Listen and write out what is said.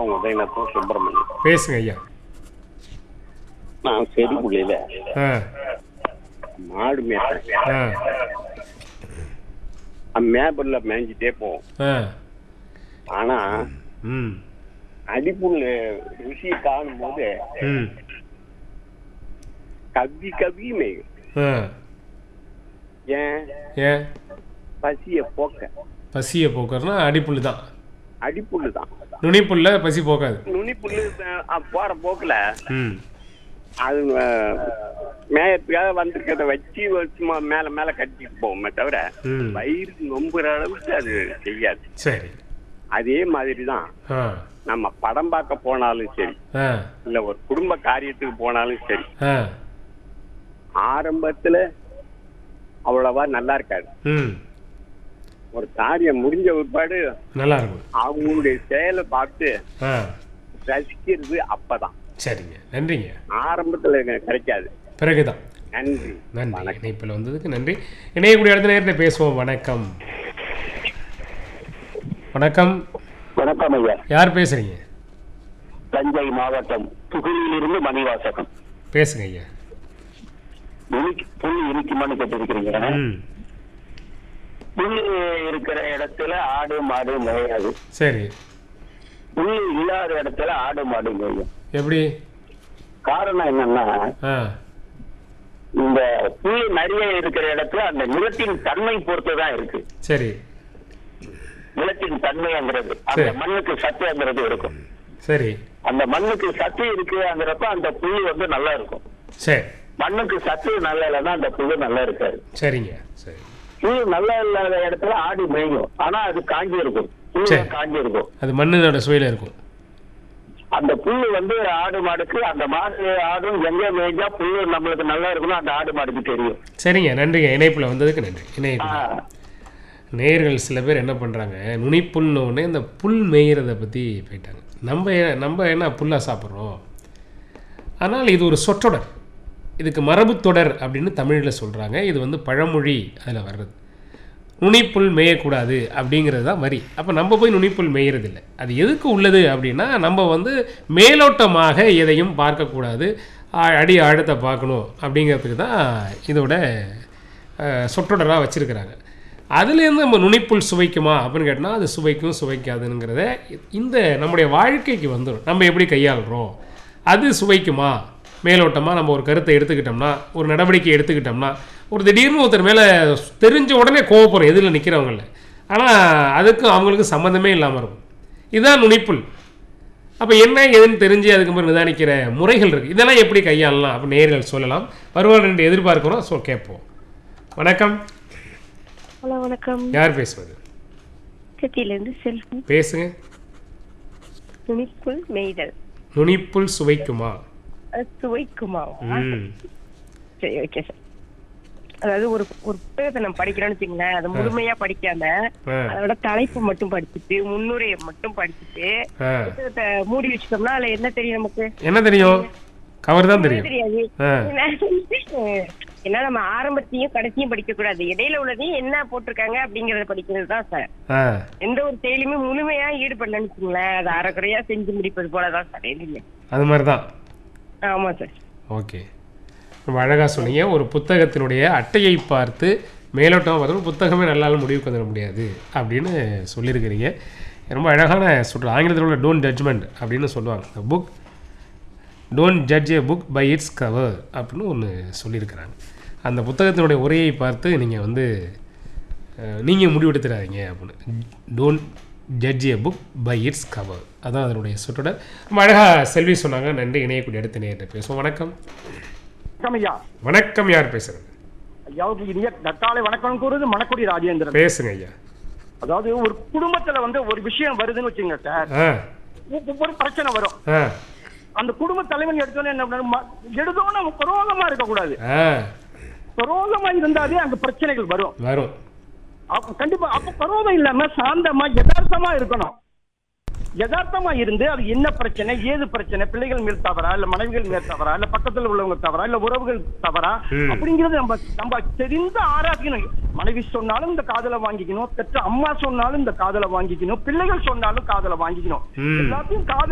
மாவட்டம் உதயநத்தம் சுப்பிரமணியம் பேசுங்க ஐயா நான் செடிப்புள்ளியில ஆ மாடு மேய்ப்பேன் ஆ அந்த மேப்பல்ல மேய்ஞ்சிட்டே போவோம் ஆ ஆனா ம் அடிப்புல் ருசி காணும் போது ம் கவ்வி கவ்வி மேயும் ஆ ஏன் ஏன் பசிய போக்க பசியை போக்குறதுனா அடிப்புல் தான் அடிப்புல்லு தான் நுனிப்புல்ல பசி போக்காது நுனிப்புல்லு அஹ், போற போக்குல ம் அது அஹ், மேயத்துக்காக வந்திருக்கிறத வச்சு சும்மா மேல மேல கட்டிட்டு போவோமே தவிர ம் வயிறு நொம்புற அளவுக்கு அது செய்யாது சரி அதே மாதிரி தான் ஆ நம்ம படம் பார்க்க போனாலும் சரி ஆ இல்ல ஒரு குடும்ப காரியத்துக்கு போனாலும் சரி ஆ ஆரம்பத்துல அவ்வளவா நல்லா இருக்காது ம் ஒரு காரியம் முடிஞ்ச பிற்பாடு நல்லா இருக்கும் அவங்களுடைய செயலை பார்த்து ஆ ரசிக்கிறது அப்பதான் சரிங்க நன்றிங்க ஆரம்பத்துல எனக்கு கிடைக்காது பிறகுதான் நன்றி நன்றி இணைப்பில் வந்ததுக்கு நன்றி இணையக்கூடிய அடுத்த நேரத்தில் பேசுவோம் வணக்கம் வணக்கம் வணக்கம் ஐயா யார் பேசுறீங்க தஞ்சை மாவட்டம் புகழிலிருந்து மணிவாசகம் பேசுங்க ஐயா இனிக்கு புல் இனிக்குமான்னு கேட்டிருக்கிறீங்க ம் புல் இருக்கிற இடத்துல ஆடு மாடு மேயாது சரி புல் இல்லாத இடத்துல ஆடு மாடு மேயும் எப்படி காரணம் என்னன்னா ஆ இந்த புல் நிறைய இருக்கிற இடத்துல அந்த நிலத்தின் தன்மை பொறுத்து தான் இருக்கு சரி நிலத்தின் தன்மைங்கிறது அந்த சரி. மண்ணுக்கு சத்துங்கிறது இருக்கும் சரி அந்த மண்ணுக்கு சத்து இருக்குங்கிறப்ப அந்த புல் வந்து நல்லா இருக்கும் சரி மண்ணுக்கு சத்து நல்லா இல்லைன்னா அந்த புல் நல்லா இருக்காது சரிங்க சரி புல் நல்லா இல்லாத இடத்துல ஆடு மேயும் ஆனா அது காஞ்சி இருக்கும் புல் சரி. காஞ்சி இருக்கும் அது மண்ணோட சுவையில் இருக்கும் அந்த புல்லு வந்து ஆடு மாடுக்கு அந்த மாடு ஆடும் எங்க மேய்ஞ்சா புல்லு நம்மளுக்கு நல்லா இருக்கணும் அந்த ஆடு மாடுக்கு தெரியும் சரிங்க நன்றிங்க இணைப்பில் வந்ததுக்கு நன்றி ஆ, இணைப்பில் நேயர்கள் சில பேர் என்ன பண்ணுறாங்க நுனிப்புல்னு உடனே இந்த புல் மேய்கிறத பற்றி போயிட்டாங்க நம்ம ஏ- நம்ம என்ன புல்லாக சாப்பிட்றோம் ஆனால் இது ஒரு சொற்றொடர் இதுக்கு மரபுத்தொடர் அப்படின்னு தமிழில் சொல்கிறாங்க இது வந்து பழமொழி அதில் வர்றது நுனிப்புல் மேயக்கூடாது அப்படிங்கிறது தான் வரி அப்போ நம்ம போய் நுனிப்புல் மேயறதில்லை அது எதுக்கு உள்ளது அப்படின்னா நம்ம வந்து மேலோட்டமாக எதையும் பார்க்கக்கூடாது ஆ- அடி ஆழத்தை பார்க்கணும் அப்படிங்கிறதுக்கு தான் இதோட அஹ், சொற்றொடராக வச்சுருக்கிறாங்க அதுலேருந்து நம்ம நுனிப்புல் சுவைக்குமா அப்படின்னு கேட்டால் அது சுவைக்கும் சுவைக்காதுங்கிறத இந்த நம்முடைய வாழ்க்கைக்கு வந்துடும் நம்ம எப்படி கையாளுறோம் அது சுவைக்குமா மேலோட்டமாக நம்ம ஒரு கருத்தை எடுத்துக்கிட்டோம்னா ஒரு நடவடிக்கை எடுத்துக்கிட்டோம்னா ஒரு திடீர்னு ஒருத்தர் மேலே தெரிஞ்ச உடனே கோவப்படுறோம் எதிரில் நிற்கிறவங்கள ஆனால் அதுக்கும் அவங்களுக்கு சம்மந்தமே இல்லாமல் இருக்கும் இதுதான் நுனிப்புல் அப்போ என்ன ஏதுன்னு தெரிஞ்சு அதுக்கு மாதிரி நிதானிக்கிற முறைகள் இருக்குது இதெல்லாம் எப்படி கையாளலாம் அப்படின்னு நேர்கள் சொல்லலாம் வருவார் என்று எதிர்பார்க்கிறோம் ஸோ கேட்போம் வணக்கம் ஹலோ வணக்கம் யார் பேசுவது திருச்சியிலேருந்து செல்ஃபி பேசுங்க துணிக்குள் மெய்தல் நுனிப்புல் சுவைக்குமா அது சுவைக்குமா ம் சரி ஓகே சார் அதாவது ஒரு ஒரு புத்தகத்தை நம்ம படிக்கிறோம்னு வச்சுங்களேன் அதை முழுமையா படிக்காம ஆ அதோட தலைப்பு மட்டும் படிச்சுட்டு முன்னுரையை மட்டும் படிச்சுட்டு ஆ புத்தகத்தை மூடி வச்சுட்டோம்னா அதுல என்ன தெரியும் நமக்கு என்ன தெரியும் கவர் தான் தெரியும் தெரியாது ஆ ஏன்னா நம்ம ஆரம்பத்தையும் கடைசியும் படிக்க கூடாது இடையில உள்ளதையும் என்ன போட்டிருக்காங்க அப்படிங்கறத படிக்கிறது தான் சார் ஆ எந்த ஒரு செயலுமே முழுமையா ஈடுபடலன்னு வச்சுங்களேன் அது அரைக்குறையா செஞ்சு முடிப்பது போலதான் சார் எதுவுமே அது மாதிரி தான் ஆமா சார் ஓகே ரொம்ப அழகாக சொன்னீங்க ஒரு புத்தகத்தினுடைய அட்டையை பார்த்து மேலோட்டமாக பார்த்தோம் புத்தகமே நல்லாலும் முடிவுக்கு வந்துட முடியாது அப்படின்னு சொல்லியிருக்கிறீங்க ரொம்ப அழகான சுற்று ஆங்கிலத்தில் உள்ள டோன்ட் ஜட்ஜ்மெண்ட் அப்படின்னு சொல்லுவாங்க book don't judge a book by its cover அப்படின்னு ஒன்று சொல்லியிருக்கிறாங்க அந்த புத்தகத்தினுடைய உரையை பார்த்து நீங்கள் வந்து நீங்கள் முடிவெடுத்துடாதீங்க அப்படின்னு don't judge a book by its cover அதான் அதனுடைய சுற்றோட ரொம்ப அழகாக செல்வி சொன்னாங்க நன்றி இணையக்கூடிய அடுத்த நேரத்தை பேசுவோம் வணக்கம் வணக்கம் ஐயா வணக்கம் யார் பேசுறது ஐயாவுக்கு இனிய நட்டாளை வணக்கம் கூறுது மணக்குடி ராஜேந்திரன் பேசுங்க ஐயா அதாவது ஒரு குடும்பத்துல வந்து ஒரு விஷயம் வருதுன்னு வச்சுங்க சார் ஆ ஒ- ஒவ்வொரு பிரச்சனை வரும் ஆ அந்த குடும்ப தலைவன் எடுத்தோன்னே என்ன பண்ணணும்? ம- எடுத்தோன்னே அவன் குரோகமா இருக்கக்கூடாது ஆ குரோகமா இருந்தாலே அங்க பிரச்சனைகள் வரும் வரும் அப்ப கண்டிப்பா அப்ப குரோகம் இல்லாம சாந்தமா யதார்த்தமா இருக்கணும் யதார்த்தமா இருந்து அது என்ன பிரச்சனை ஏது பிரச்சனை பிள்ளைகள் மேல் தவறா இல்ல மனைவிகள் மேல் தவறா இல்ல பக்கத்துல உள்ளவங்க தவறா இல்ல உறவுகள் தவறா ம். அப்படிங்கறது நம்ம நம்ம தெரிந்து ஆராய்க்கணும் மனைவி சொன்னாலும் இந்த காதலை வாங்கிக்கணும் பெற்ற அம்மா சொன்னாலும் இந்த காதலை வாங்கிக்கணும் பிள்ளைகள் சொன்னாலும் காதலை வாங்கிக்கணும் ம். எல்லாத்தையும் காதல்